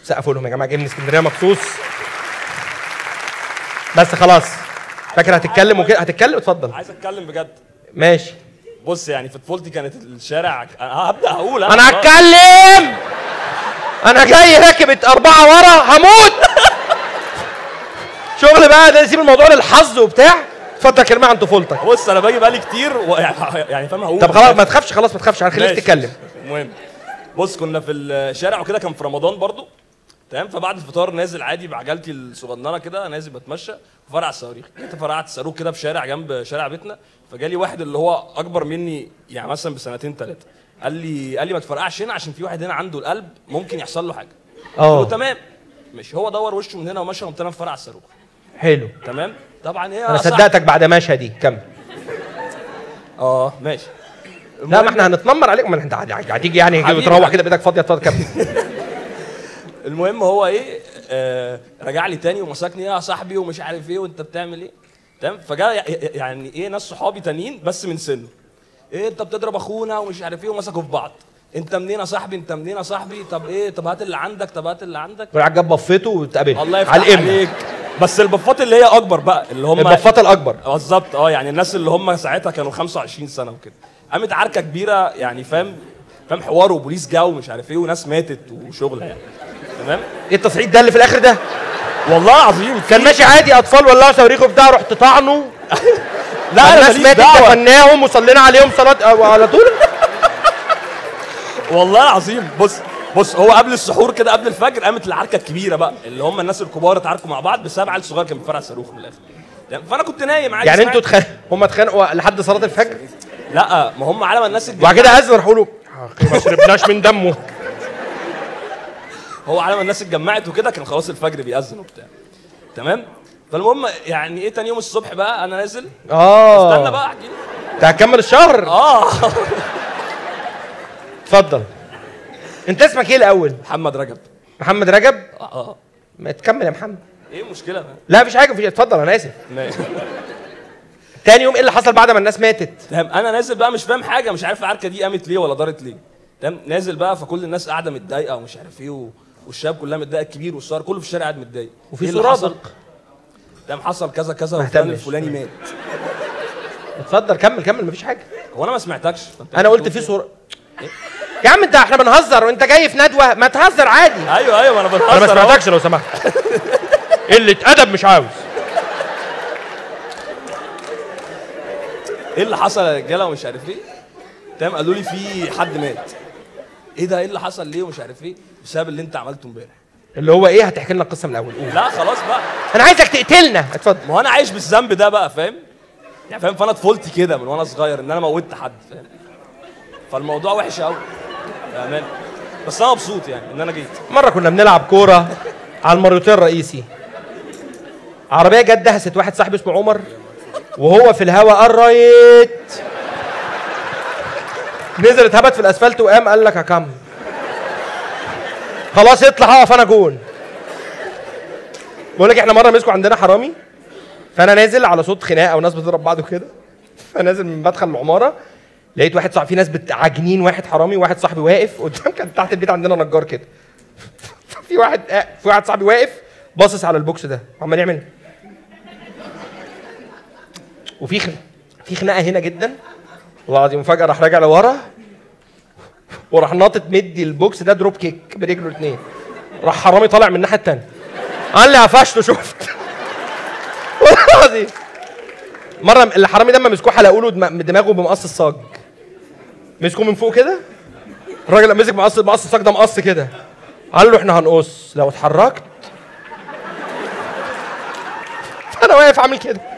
سقفوا لهم يا جماعه جاي من اسكندريه مخصوص بس خلاص فاكر هتتكلم وكده هتتكلم اتفضل عايز اتكلم بجد ماشي بص يعني في طفولتي كانت الشارع أنا هبدا اقول انا هتكلم انا جاي راكب اربعه ورا هموت شغل بقى ده نسيب الموضوع للحظ وبتاع اتفضل كلمه عن طفولتك بص انا باجي بقالي كتير و... يعني فاهم هقول طب خلاص ما تخافش خلاص ما تخافش هنخليك ماشي. تتكلم المهم بص كنا في الشارع وكده كان في رمضان برضو تمام فبعد الفطار نازل عادي بعجلتي الصغننه كده نازل بتمشى في فرع الصواريخ جيت فرعت الصاروخ كده في شارع جنب شارع بيتنا فجالي واحد اللي هو اكبر مني يعني مثلا بسنتين ثلاثه قال لي قال لي ما تفرقعش هنا عشان في واحد هنا عنده القلب ممكن يحصل له حاجه قلت له اه تمام مش هو دور وشه من هنا ومشى قمت انا في فرع الصاروخ حلو تمام طبعا ايه انا يا صاحبي؟ صدقتك بعد ماشيه دي كمل اه ماشي لا ما احنا هنتنمر عليك ما انت هتيجي يعني حبيبي. تروح كده بايدك فاضيه اتفضل كمل المهم هو ايه آه رجع لي تاني ومسكني ايه يا صاحبي ومش عارف ايه وانت بتعمل ايه تمام فجاء ي- ي- يعني ايه ناس صحابي تانيين بس من سنه ايه انت بتضرب اخونا ومش عارف ايه ومسكوا في بعض انت منين يا صاحبي انت منين يا صاحبي طب ايه طب هات اللي عندك طب هات اللي عندك راح جاب بفته واتقابلت الله يفتح على الام عليك بس البفات اللي هي اكبر بقى اللي هم البفات الاكبر بالظبط اه يعني الناس اللي هم ساعتها كانوا 25 سنه وكده قامت عركه كبيره يعني فاهم فاهم حوار وبوليس جا ومش عارف ايه وناس ماتت وشغل يعني تمام ايه التصعيد ده اللي في الاخر ده والله العظيم كان ماشي عادي اطفال ولعوا صواريخ وبتاع رحت طعنه لا انا الناس ماليش ماتت دعوه دفناهم وصلينا عليهم صلاه أو على طول والله العظيم بص بص هو قبل السحور كده قبل الفجر قامت العركه الكبيره بقى اللي هم الناس الكبار اتعاركوا مع بعض بسبب عيل صغير كان بيفرع صاروخ من الاخر تمام؟ فانا كنت نايم عادي يعني سمعت- انتوا اتخ... هم اتخانقوا لحد صلاه الفجر لا ما هم على ما الناس وبعد كده اذن راحوا له ما شربناش من دمه هو على ما الناس اتجمعت وكده كان خلاص الفجر بيأذن وبتاع تمام فالمهم يعني ايه تاني يوم الصبح بقى انا نازل اه استنى بقى احكي لك. انت هتكمل الشهر اه اتفضل انت اسمك ايه الاول محمد رجب محمد رجب اه اه ما تكمل يا محمد ايه المشكله بقى لا مفيش حاجه مفيش اتفضل انا اسف ماشي. تاني يوم ايه اللي حصل بعد ما الناس ماتت تمام انا نازل بقى مش فاهم حاجه مش عارف العركه دي قامت ليه ولا دارت ليه تمام نازل بقى فكل الناس قاعده متضايقه ومش عارف ايه و... والشباب كلها متضايقه الكبير والصغير كله في الشارع قاعد متضايق وفي إيه اللي حصل؟ سرادق تمام حصل كذا كذا ما وفلان اهتمش. الفلاني مات اتفضل كمل كمل مفيش حاجه هو انا ما سمعتكش فأنت انا قلت بتقول في إيه؟ صوره يا عم انت احنا بنهزر وانت جاي في ندوه ما تهزر عادي ايوه ايوه ما انا بنهزر انا ما أهو. سمعتكش لو سمحت قله ادب مش عاوز ايه اللي حصل يا رجاله ومش عارف ايه تمام قالوا لي في حد مات ايه ده ايه اللي حصل ليه ومش عارف ايه بسبب اللي انت عملته امبارح اللي هو ايه هتحكي لنا القصه من الاول قول لا خلاص بقى انا عايزك تقتلنا اتفضل ما هو انا عايش بالذنب ده بقى فاهم يعني فاهم فانا طفولتي كده من وانا صغير ان انا موتت حد فاهم فالموضوع وحش قوي بامان بس انا مبسوط يعني ان انا جيت مره كنا بنلعب كوره على المريوطيه الرئيسي عربيه جت دهست واحد صاحبي اسمه عمر وهو في الهوا قريت نزل اتهبت في الاسفلت وقام قال لك هكمل خلاص اطلع اقف انا جون بقول لك احنا مره مسكوا عندنا حرامي فانا نازل على صوت خناقه وناس بتضرب بعض وكده فنازل من مدخل العماره لقيت واحد صاحبي في ناس بتعجنين واحد حرامي وواحد صاحبي واقف قدام كان تحت البيت عندنا نجار كده في واحد في واحد صاحبي واقف باصص على البوكس ده عمال يعمل وفي خن... في خناقه هنا جدا والله العظيم فجاه راح راجع لورا وراح ناطط مدي البوكس ده دروب كيك برجله الاثنين راح حرامي طالع من الناحيه الثانيه قال لي قفشته شفت والله العظيم مره الحرامي ده لما مسكوه حلقوا له دم- دماغه بمقص الصاج مسكوه من فوق كده الراجل لما مسك مقص مقص الصاج ده مقص كده قال له احنا هنقص لو اتحركت انا واقف عامل كده